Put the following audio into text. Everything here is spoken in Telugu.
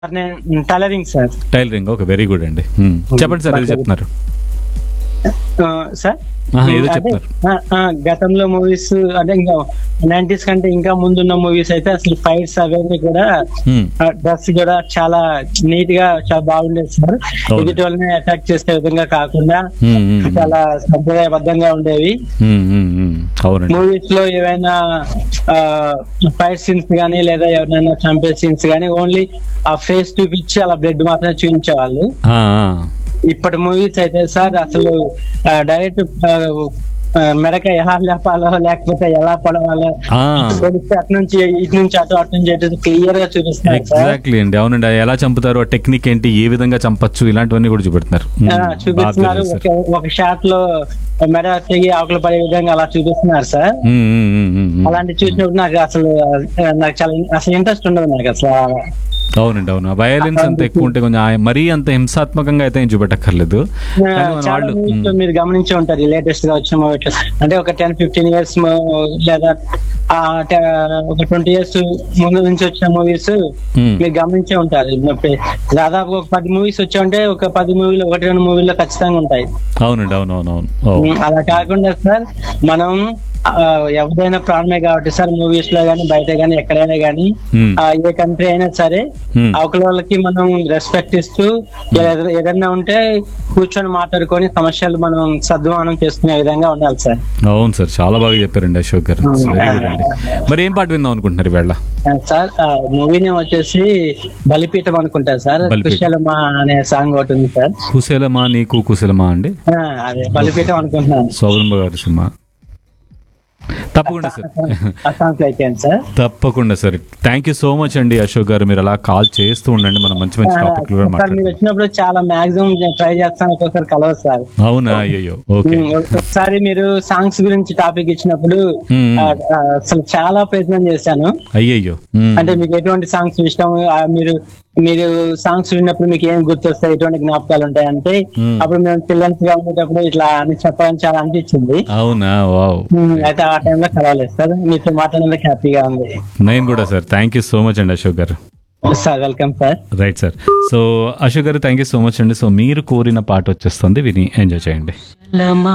సార్ నేను tailoring sir tailoring okay very good అండి Hmm. చెప్పండి సార్ ఏదో చెప్తున్నారు ఆ, సార్ ఆహా, ఏదో అదే, చెప్తారు ఆ, ఆ, గతంలో మూవీస్ అంటే ఇంకా నైన్టీస్ కంటే ఇంకా ముందున్న మూవీస్ అయితే అసలు ఫైట్స్ అవన్నీ కూడా Hmm. డ్రెస్ కూడా చాలా నీట్ గా చాలా బాగుండేది సార్ అవును. ఎదుటి వాళ్ళని అటాక్ చేసే విధంగా కాకుండా Hmm, hmm, hmm. చాలా సంప్రదాయబద్ధంగా ఉండేవి Hmm, hmm, hmm. అవునండి మూవీస్ లో ఏవైనా ఫైట్ సీన్స్ గానీ లేదా ఎవరైనా చంపే సీన్స్ గానీ ఓన్లీ ఆ ఫేస్ చూపించి అలా బ్లడ్ మాత్రమే చూపించేవాళ్ళు ఆ, ఆ. ఇప్పటి మూవీస్ అయితే సార్ అసలు డైరెక్ట్ మెడక ఎలా లేపాలో లేకపోతే ఎలా పడవాలో ఆ. తెలిస్తే అటు నుంచి ఇటు నుంచి అటు అటు నుంచి అటు క్లియర్ గా చూపిస్తారు సార్ ఎగ్జాక్ట్లీ అండి అవునండి అది ఎలా చంపుతారు ఆ టెక్నిక్ ఏంటి ఏ విధంగా చంపచ్చు ఇలాంటివన్నీ కూడా చూపెడుతున్నారు Hmm. ఆ, బాగా చూపిస్తున్నారు తెలియదు సార్. ఒక- ఒక షాట్ లో మెడ తెగి ఆకులు పడే విధంగా అలా చూపిస్తున్నారు sir Hmm, hmm, hmm, hmm, hmm. అలాంటి చూసినప్పుడు నాకు అసలు ఆ, నాకు చాలా అసలు ఇంట్రెస్ట్ ఉండదు నాకు అసలు అవునండి అవును వయలెన్స్ అంత ఎక్కువ ఉంటే కొంచెం ఆ- మరీ అంత హింసాత్మకంగా అయితే ఏం చూపెట్టక్కర్లేదు ఆ, కానీ మన చాలా వాళ్ళు movies లో మీరు గమనించి ఉంటారు లేటెస్ట్ గా వచ్చిన మూవీ అంటే ఒక టెన్ ఫిఫ్టీన్ ఇయర్స్ లేదా ఆ, te- ఒక ట్వంటీ ఇయర్స్ ముందు నుంచి వచ్చిన మూవీస్ Hmm. మీరు గమనించే ఉంటారు ఇప్పుడు దాదాపు ఒక పది మూవీస్ వచ్చా ఉంటే ఒక పది మూవీలు ఒకటి రెండు మూవీలో ఖచ్చితంగా ఉంటాయి అవునండి అవును అవును అవును ఓ. అలా కాకుండా సార్ మనం ఆ, ఎవరైనా ప్రాణమే కాబట్టి సార్ మూవీస్ లో గానీ బయట గానీ ఎక్కడైనా గానీ Hmm. ఆ, ఏ కంట్రీ అయినా సరే Hmm. అవతల వాళ్ళకి మనం రెస్పెక్ట్ ఇస్తూ ఏద- ఏదైనా ఉంటే కూర్చొని మాట్లాడుకొని సమస్యలు మనం సద్వానం చేసుకునే విధంగా ఉండాలి సార్ అవును సార్ చాలా బాగా చెప్పారండి అశోక్ గారు Hmm. వెరీ గుడ్ అండి మరి ఏం పాట విందాం అనుకుంటున్నారు ఇవాళ ఆ, సార్ మూవీ నేమ్ వచ్చేసి బలిపీఠం అనుకుంటా సార్ బలిపీఠం. కుశలమా అనే సాంగ్ ఒకటి ఉంది సార్ కుశలమా నీకు కుశలమా అండి ఆ, అదే బలిపీఠం అనుకుంటున్నాను సోబరంబ గారి సినిమా తప్పకుండా సార్ ఆ సాంగ్ ప్లే చేయండి సార్ తప్పకుండా sir thank you so much అండి అశోక్ గారు మీరు అలా కాల్ చేస్తూ ఉండండి మనం మంచి మంచి టాపిక్ కూడా సార్ మీరు మాట్లాడదాం వచ్చినప్పుడు చాలా మాక్సిమం ట్రై చేస్తాను ఒక్కొక్కసారి కలవదు సార్ అవునా అయ్యో ఓకే ఉమ్, ఒకసారి మీరు సాంగ్స్ గురించి టాపిక్ ఇచ్చినప్పుడు ఉమ్. ఆ, ఆ, అసలు చాలా ప్రయత్నం చేశాను అయ్యయ్యో అంటే మీకు ఎటువంటి సాంగ్స్ ఇష్టం ఆ, మీరు మీరు సాంగ్స్ విన్నప్పుడు మీకు ఏం గుర్తొస్తాయి ఎటువంటి జ్ఞాపకాలు ఉంటాయి అంటే Hmm. అప్పుడు మేము చిల్డ్రన్స్ గా ఉండేటప్పుడు ఇట్లా అని చెప్పాలని చాలా అనిపించింది అవునా వావ్ ఉమ్, అయితే ఆ టైంలో కలవలేదు సార్ మీతో మాట్లాడడానికి హ్యాపీగా ఉంది నేను కూడా sir thank you so much అండి Ashok garu sir welcome sir right sir so Ashok garu thank you so much అండి సో మీరు కోరిన పాట వచ్చేస్తుంది విని ఎంజాయ్ చేయండి